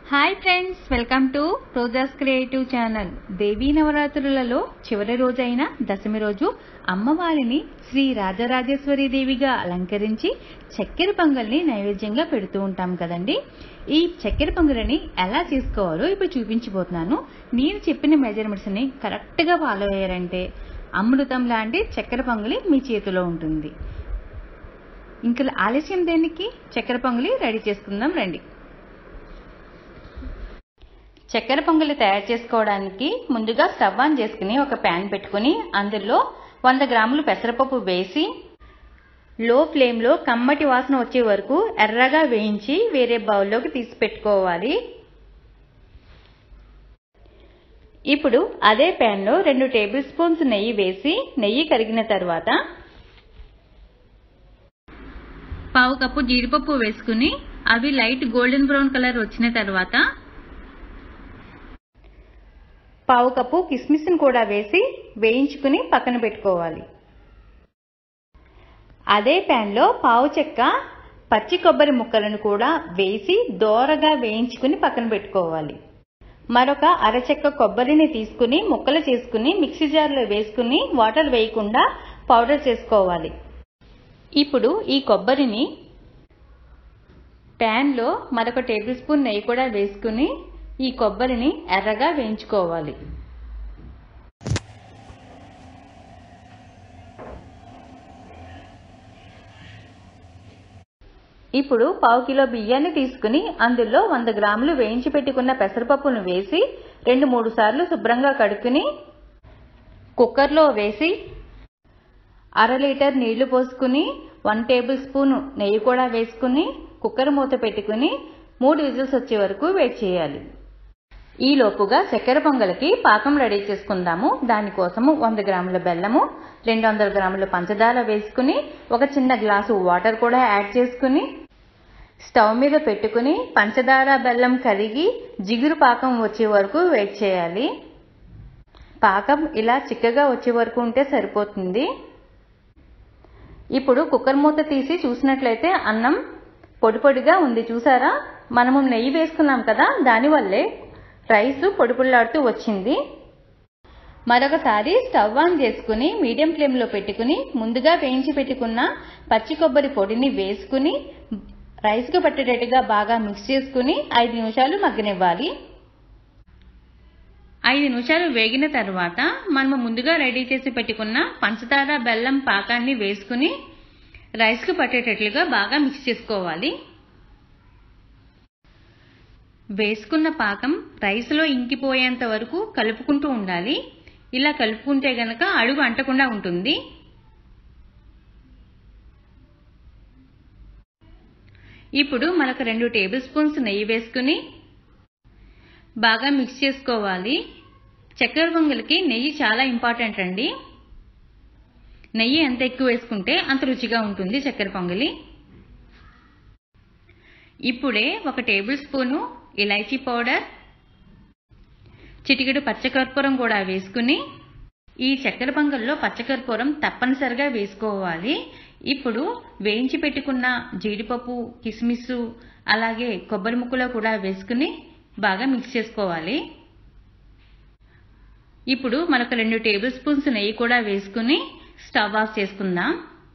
hi friends welcome to Roja's creative channel Devi నవరాత్రులలో చివరి రోజైన దశమి రోజు అమ్మవారిని శ్రీ రాజరాజేశ్వరి దేవిగా అలంకరించి చక్కెర పొంగల్ని నైవేద్యంగా పెడుతూ ఉంటాం కదండి ఈ చక్కెర పొంగల్ని ఎలా చేసుకోవాలో ఇప్పుడు చూపించబోతున్నాను నేను చెప్పిన మెజర్మెంట్స్ని కరెక్ట్గా ఫాలో అయ్యారంటే అమృతం లాంటి చక్కెర పొంగలి మీ చేతిలో ఉంటుంది ఇంకా ఆలస్యం దేనికి చక్కెర పొంగలి రెడీ చేసుకుందాం రండి చక్కెర పొంగలి తయారు చేసుకోవడానికి ముందుగా స్టవ్ ఆన్ చేసుకుని ఒక ప్యాన్ పెట్టుకుని అందులో వంద గ్రాములు పెసరపప్పు వేసి లో ఫ్లేమ్లో కమ్మటి వాసన వచ్చే వరకు ఎర్రగా వేయించి వేరే బౌల్లోకి తీసి పెట్టుకోవాలి ఇప్పుడు అదే ప్యాన్లో రెండు టేబుల్ స్పూన్స్ నెయ్యి వేసి నెయ్యి కరిగిన తర్వాత పావు కప్పు జీడిపప్పు వేసుకుని అవి లైట్ గోల్డెన్ బ్రౌన్ కలర్ వచ్చిన తర్వాత పావు కప్పు కిస్మిస్ని కూడా వేసి వేయించుకుని పక్కన పెట్టుకోవాలి అదే ప్యాన్లో పావు చెక్క పచ్చి కొబ్బరి ముక్కలను కూడా వేసి దోరగా వేయించుకుని పక్కన పెట్టుకోవాలి మరొక అరచెక్క కొబ్బరిని తీసుకుని ముక్కలు చేసుకుని మిక్సీ జార్లో వేసుకుని వాటర్ వేయకుండా పౌడర్ చేసుకోవాలి ఇప్పుడు ఈ కొబ్బరిని ప్యాన్లో మరొక టేబుల్ స్పూన్ నెయ్యి కూడా వేసుకుని ఈ కొబ్బరిని ఎర్రగా వేయించుకోవాలి ఇప్పుడు పావు కిలో బియ్యాన్ని తీసుకుని అందులో వంద గ్రాములు వేయించి పెట్టుకున్న పెసరపప్పును వేసి రెండు మూడు సార్లు శుభ్రంగా కడుక్కుని కుక్కర్లో వేసి అర లీటర్ నీళ్లు పోసుకుని వన్ టేబుల్ స్పూన్ నెయ్యి కూడా వేసుకుని కుక్కర్ మూత పెట్టుకుని మూడు విజిల్స్ వచ్చే వరకు వెయిట్ చేయాలి ఈ లోపుగా చక్కెర పొంగలికి పాకం రెడీ చేసుకుందాము దానికోసము వంద గ్రాముల బెల్లము రెండు వందల గ్రాముల పంచదార వేసుకుని ఒక చిన్న గ్లాసు వాటర్ కూడా యాడ్ చేసుకుని స్టవ్ మీద పెట్టుకుని పంచదార బెల్లం కరిగి జిగురు పాకం వచ్చే వరకు వెయిట్ చేయాలి పాకం ఇలా చిక్కగా వచ్చే వరకు ఉంటే సరిపోతుంది ఇప్పుడు కుక్కర్ మూత తీసి చూసినట్లయితే అన్నం పొడి పొడిగా ఉంది చూసారా మనము నెయ్యి వేసుకున్నాం కదా దానివల్లే రైస్ పొడి పొడిలాడుతూ వచ్చింది మరొకసారి స్టవ్ ఆన్ చేసుకుని మీడియం ఫ్లేమ్లో పెట్టుకుని ముందుగా వేయించి పెట్టుకున్న పచ్చి కొబ్బరి పొడిని వేసుకుని రైస్కు పట్టేటట్టుగా బాగా మిక్స్ చేసుకుని ఐదు నిమిషాలు మగ్గనివ్వాలి ఐదు నిమిషాలు వేగిన తర్వాత మనము ముందుగా రెడీ చేసి పెట్టుకున్న పంచదార బెల్లం పాకాన్ని వేసుకుని రైస్కు పట్టేటట్లుగా బాగా మిక్స్ చేసుకోవాలి వేసుకున్న పాకం రైస్లో ఇంకిపోయేంత వరకు కలుపుకుంటూ ఉండాలి ఇలా కలుపుకుంటే గనక అడుగు అంటకుండా ఉంటుంది ఇప్పుడు మనకు రెండు టేబుల్ స్పూన్స్ నెయ్యి వేసుకుని బాగా మిక్స్ చేసుకోవాలి చక్కెర పొంగలికి నెయ్యి చాలా ఇంపార్టెంట్ అండి నెయ్యి ఎంత ఎక్కువ వేసుకుంటే అంత రుచిగా ఉంటుంది చక్కెర పొంగలి ఇప్పుడే ఒక టేబుల్ స్పూను ఇలైచీ పౌడర్ చిటికెడు పచ్చకర్పూరం కూడా వేసుకుని ఈ చక్కెర పొంగల్లో పచ్చకర్పూరం తప్పనిసరిగా వేసుకోవాలి ఇప్పుడు వేయించి పెట్టుకున్న జీడిపప్పు కిస్మిస్ అలాగే కొబ్బరి ముక్కలో కూడా వేసుకుని బాగా మిక్స్ చేసుకోవాలి ఇప్పుడు మనకు రెండు టేబుల్ స్పూన్స్ నెయ్యి కూడా వేసుకుని స్టవ్ ఆఫ్ చేసుకుందాం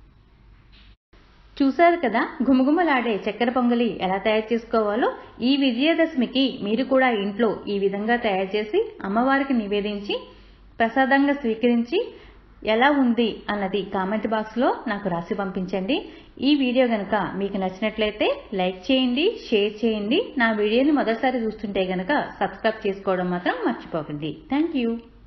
చూశారు కదా గుమగుమలాడే చక్కెర పొంగలి ఎలా తయారు చేసుకోవాలో ఈ విజయదశమికి మీరు కూడా ఇంట్లో ఈ విధంగా తయారు చేసి అమ్మవారికి నివేదించి ప్రసాదంగా స్వీకరించి ఎలా ఉంది అన్నది కామెంట్ బాక్స్లో నాకు రాసి పంపించండి ఈ వీడియో కనుక మీకు నచ్చినట్లయితే లైక్ చేయండి షేర్ చేయండి నా వీడియోని మొదటిసారి చూస్తుంటే కనుక సబ్స్క్రైబ్ చేసుకోవడం మాత్రం మర్చిపోకండి థ్యాంక్ యూ